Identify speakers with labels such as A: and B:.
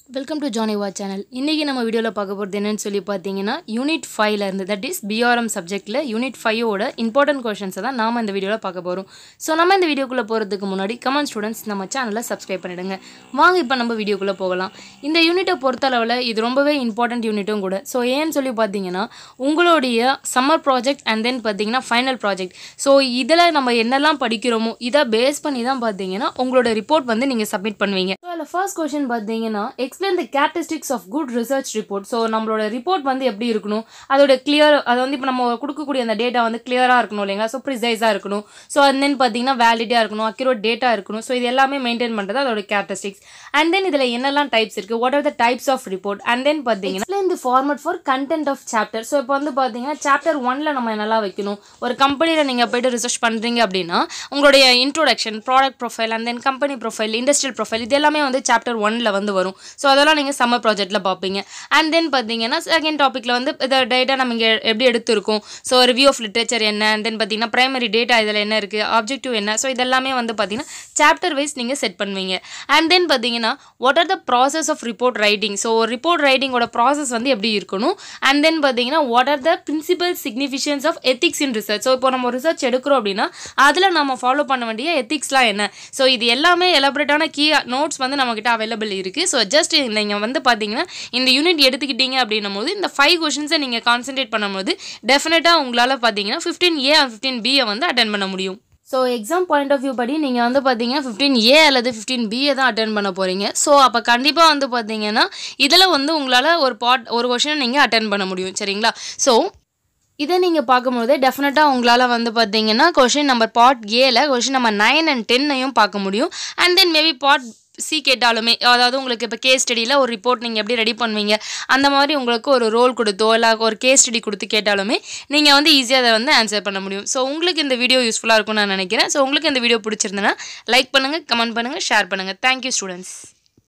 A: welcome to Johnny வா channel இன்றைக்கி நம்ம வீடியோவில் பார்க்க போகிறது என்னன்னு சொல்லி பார்த்தீங்கன்னா யூனிட் ஃபைவ்ல இருந்து தட் இஸ் பிஆர்எம் சப்ஜெக்ட்டில் யூனிட் ஃபைவோட இம்பார்ட்டன்ட் கொஷன்ஸை தான் நாம இந்த வீடியோவில் பார்க்க போகிறோம் ஸோ நம்ம இந்த வீடியோக்குள்ளே போகிறதுக்கு முன்னாடி கமெண்ட் ஸ்டூடெண்ட்ஸ் நம்ம சேனலை சப்ஸ்கிரைப் பண்ணிடுங்க வாங்க இப்போ நம்ம வீடியோக்குள்ளே போகலாம் இந்த யூனிட்டை பொறுத்தளவில் இது ரொம்பவே இம்பார்ட்டன்ட் யூனிட்டும் கூட ஸோ ஏன்னு சொல்லி பார்த்தீங்கன்னா உங்களுடைய சம்மர் ப்ராஜெக்ட் அண்ட் தென் பார்த்தீங்கன்னா ஃபைனல் ப்ராஜெக்ட் ஸோ இதில் நம்ம என்னெல்லாம் படிக்கிறோமோ இதை பேஸ் பண்ணி தான் பார்த்தீங்கன்னா உங்களோட ரிப்போர்ட் வந்து நீங்கள் சப்மிட் பண்ணுவீங்க ஸோ அதில் ஃபர்ஸ்ட் கொஷின் பார்த்தீங்கன்னா explain the characteristics of good research report so நம்மளோட ரிப்போர்ட் வந்து எப்படி இருக்கணும் அதோட கிளியர் அதை வந்து இப்போ நம்ம கொடுக்கக்கூடிய அந்த டேட்டா வந்து கிளியராக இருக்கணும் இல்லைங்களா ஸோ ப்ரிசைஸாக இருக்கணும் ஸோ அண்ட் தென் பார்த்தீங்கன்னா வேலிட்டியாக இருக்கணும் அக்யூரேட் டேட்டா இருக்கணும் ஸோ இது எல்லாமே மெயின்டைன் பண்ணுறது அதோட கேரக்டரிஸ்டிக்ஸ் அண்ட் தென் இதில் என்னெல்லாம் டைப்ஸ் இருக்குது what are the types of report and then பார்த்தீங்கன்னா explain the format for content of chapter so இப்போ வந்து பார்த்தீங்கன்னா சாப்டர் ஒன்ல நம்ம என்னெல்லாம் வைக்கணும் ஒரு கம்பெனியில் நீங்கள் போயிட்டு ரிசர்ச் பண்ணுறீங்க அப்படின்னா உங்களுடைய introduction product profile and then company profile industrial profile இது எல்லாமே வந்து சாப்டர் ஒன்ல வந்து வரும் ஸோ அதெல்லாம் நீங்கள் சம்மர் ப்ராஜெக்ட்டில் பார்ப்பீங்க அண்ட் தென் பார்த்தீங்கன்னா செகண்ட் டாப்பிக்கில் வந்து இதை டேட்டா நம்ம இங்கே எப்படி எடுத்திருக்கோம் ஸோ ரிவ்யூ ஆஃப் லிட்ரேச்சர் என்ன அண்ட் தென் பார்த்தீங்கன்னா பிரைமரி டேட்டா இதில் என்ன இருக்குது ஆப்ஜெக்டிவ் என்ன ஸோ இதெல்லாமே வந்து பார்த்தீங்கன்னா சாப்டர் வைஸ் நீங்கள் செட் பண்ணுவீங்க அண்ட் தென் பார்த்தீங்கன்னா what are the process of report writing so report ரைட்டிங்கோட ப்ராசஸ் வந்து எப்படி இருக்கணும் அண்ட் தென் பார்த்தீங்கன்னா what are the principal significance of ethics in research so இப்போ நம்ம ரிசர்ச் எடுக்கிறோம் அப்படின்னா அதில் நம்ம ஃபாலோ பண்ண வேண்டிய எத்திக்ஸ்லாம் என்ன ஸோ இது எல்லாமே எலபரேட்டான கீ நோட்ஸ் வந்து நம்மக்கிட்ட அவைலபிள் இருக்குது ஸோ ஜஸ்ட் நீங்கள் வந்து பார்த்தீங்கன்னா இந்த யூனிட் எடுத்துக்கிட்டீங்க அப்படின்னும் போது இந்த ஃபைவ் கொஷின்ஸை நீங்கள் கான்சென்ட்ரேட் பண்ணும்போது டெஃபினட்டாக உங்களால் பார்த்தீங்கன்னா ஃபிஃப்டீன் ஏ அண்ட் ஃபிஃப்டீன் பியை வந்து அட்டன் பண்ண முடியும் so exam point of view படி நீங்கள் வந்து பார்த்தீங்கன்னா ஃபிஃப்டீன் ஏ அல்லது ஃபிஃப்டீன் பியை தான் அட்டன் பண்ண போகிறீங்க ஸோ அப்போ கண்டிப்பாக வந்து பார்த்தீங்கன்னா இதில் வந்து உங்களால் ஒரு பாட் ஒரு கொஷினை நீங்கள் அட்டன் பண்ண முடியும் சரிங்களா ஸோ இதை நீங்கள் பார்க்கும்போது டெஃபினட்டாக உங்களால் வந்து பார்த்தீங்கன்னா கொஷின் நம்பர் பார்ட் ஏல கொஷின் நம்பர் நைன் அண்ட் டென்னையும் பார்க்க முடியும் and then maybe part C கேட்டாலுமே அதாவது உங்களுக்கு இப்போ கேஸ் ஸ்டடியில் ஒரு ரிப்போர்ட் நீங்கள் எப்படி ரெடி பண்ணுவீங்க அந்த மாதிரி உங்களுக்கு ஒரு ரோல் கொடுத்தோ இல்லை ஒரு கேஸ் ஸ்டடி கொடுத்து கேட்டாலுமே நீங்கள் வந்து ஈஸியாக அதை வந்து ஆன்சர் பண்ண முடியும் ஸோ உங்களுக்கு இந்த வீடியோ யூஸ்ஃபுல்லாக இருக்கும்னு நான் நினைக்கிறேன் ஸோ உங்களுக்கு இந்த வீடியோ பிடிச்சிருந்தேன்னா லைக் பண்ணுங்கள் கமெண்ட் பண்ணுங்கள் ஷேர் பண்ணுங்கள் தேங்க்யூ ஸ்டூடெண்ட்ஸ்